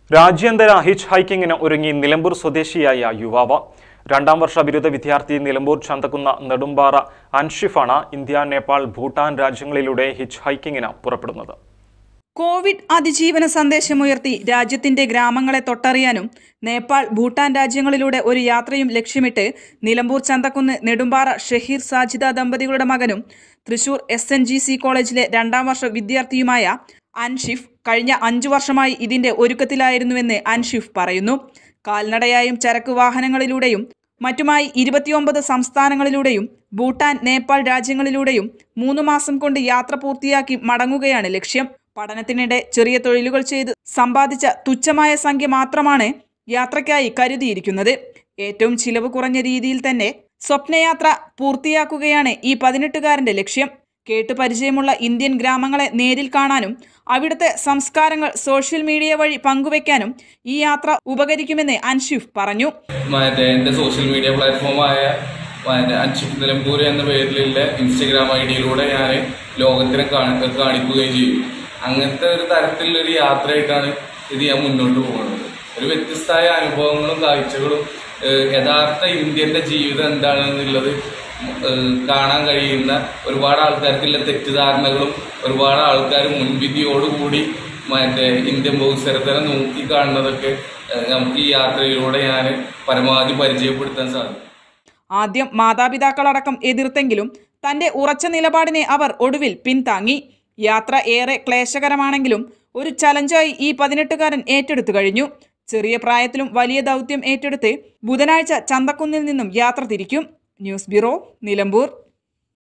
രാജ്യാന്തര ഹിച്ച് ഹൈക്കിങ്ങിന് ഒരുങ്ങി നിലമ്പൂർ സ്വദേശിയായ യുവാവ് രണ്ടാം വർഷ ബിരുദ വിദ്യാർത്ഥി നിലമ്പൂർ ചന്തക്കുന്ന നെടുമ്പാറ അൻഷിഫാണ് ഇന്ത്യ നേപ്പാൾ ഭൂട്ടാൻ രാജ്യങ്ങളിലൂടെ ഹിച്ച് ഹൈക്കിങ്ങിന് പുറപ്പെടുന്നത് കോവിഡ് അതിജീവന സന്ദേശമുയർത്തി രാജ്യത്തിന്റെ ഗ്രാമങ്ങളെ തൊട്ടറിയാനും നേപ്പാൾ ഭൂട്ടാൻ രാജ്യങ്ങളിലൂടെ ഒരു യാത്രയും ലക്ഷ്യമിട്ട് നിലമ്പൂർ ചന്തക്കുന്ന് നെടുമ്പാറ ഷഹീർ സാജിദ ദമ്പതികളുടെ മകനും Thrissur S N G C കോളേജിലെ രണ്ടാം വർഷ വിദ്യാർത്ഥിയുമായ അൻഷിഫ് കഴിഞ്ഞ അഞ്ചു വർഷമായി ഇതിന്റെ ഒരുക്കത്തിലായിരുന്നുവെന്ന് അൻഷിഫ് പറയുന്നു കാൽനടയായും ചരക്ക് വാഹനങ്ങളിലൂടെയും മറ്റുമായി ഇരുപത്തിയൊമ്പത് സംസ്ഥാനങ്ങളിലൂടെയും ഭൂട്ടാൻ നേപ്പാൾ രാജ്യങ്ങളിലൂടെയും മൂന്ന് മാസം കൊണ്ട് യാത്ര പൂർത്തിയാക്കി മടങ്ങുകയാണ് ലക്ഷ്യം പഠനത്തിനിടെ ചെറിയ തൊഴിലുകൾ ചെയ്ത് സമ്പാദിച്ച തുച്ഛമായ സംഖ്യ മാത്രമാണ് യാത്രയ്ക്കായി കരുതിയിരിക്കുന്നത് ഏറ്റവും ചിലവ് കുറഞ്ഞ രീതിയിൽ തന്നെ സ്വപ്നയാത്ര പൂർത്തിയാക്കുകയാണ് ഈ പതിനെട്ടുകാരന്റെ ലക്ഷ്യം കേട്ടു പരിചയമുള്ള ഇന്ത്യൻ ഗ്രാമങ്ങളെ നേരിൽ കാണാനും അവിടുത്തെ സംസ്കാരങ്ങൾ സോഷ്യൽ മീഡിയ വഴി പങ്കുവെക്കാനും ഈ യാത്ര ഉപകരിക്കുമെന്ന് അൻഷിഫ് പറഞ്ഞു മറ്റേ എൻ്റെ സോഷ്യൽ മീഡിയ പ്ലാറ്റ്ഫോമായ മറ്റേ അൻഷിഫ് നിലമ്പൂർ എന്ന പേരിലുള്ള ഇൻസ്റ്റഗ്രാം ഐ ഡിയിലൂടെ ഞാൻ ലോകത്തിനെ കാണി കാണിക്കുകയും ചെയ്യും അങ്ങനത്തെ ഒരു തരത്തിലുള്ള ഒരു യാത്രയായിട്ടാണ് ഇത് ഞാൻ മുന്നോട്ട് പോകുന്നത് ഒരു വ്യത്യസ്തമായ അനുഭവങ്ങളും കാഴ്ചകളും ഏഹ് യഥാർത്ഥ ഇന്ത്യൻ്റെ ജീവിതം എന്താണെന്നുള്ളത് ഏഹ് കാണാൻ കഴിയുന്ന ഒരുപാട് ആൾക്കാർക്കുള്ള തെറ്റിദ്ധാരണകളും ഒരുപാട് ആൾക്കാർ മുൻവിധിയോടുകൂടി മറ്റേ ഇന്ത്യൻ ബഹുസ്വരത്തിനെ നോക്കി കാണുന്നതൊക്കെ ഏഹ് നമുക്ക് ഈ യാത്രയിലൂടെ ഞാൻ പരമാവധി പരിചയപ്പെടുത്താൻ സാധിക്കും ആദ്യം മാതാപിതാക്കളടക്കം എതിർത്തെങ്കിലും തന്റെ ഉറച്ച നിലപാടിനെ അവർ ഒടുവിൽ പിന്താങ്ങി യാത്ര ഏറെ ക്ലേശകരമാണെങ്കിലും ഒരു ചലഞ്ചായി ഈ പതിനെട്ടുകാരൻ ഏറ്റെടുത്തു കഴിഞ്ഞു ചെറിയ പ്രായത്തിലും വലിയ ദൗത്യം ഏറ്റെടുത്ത് ബുധനാഴ്ച ചന്തക്കുന്നിൽ നിന്നും യാത്ര തിരിക്കും ന്യൂസ് ബ്യൂറോ നിലമ്പൂർ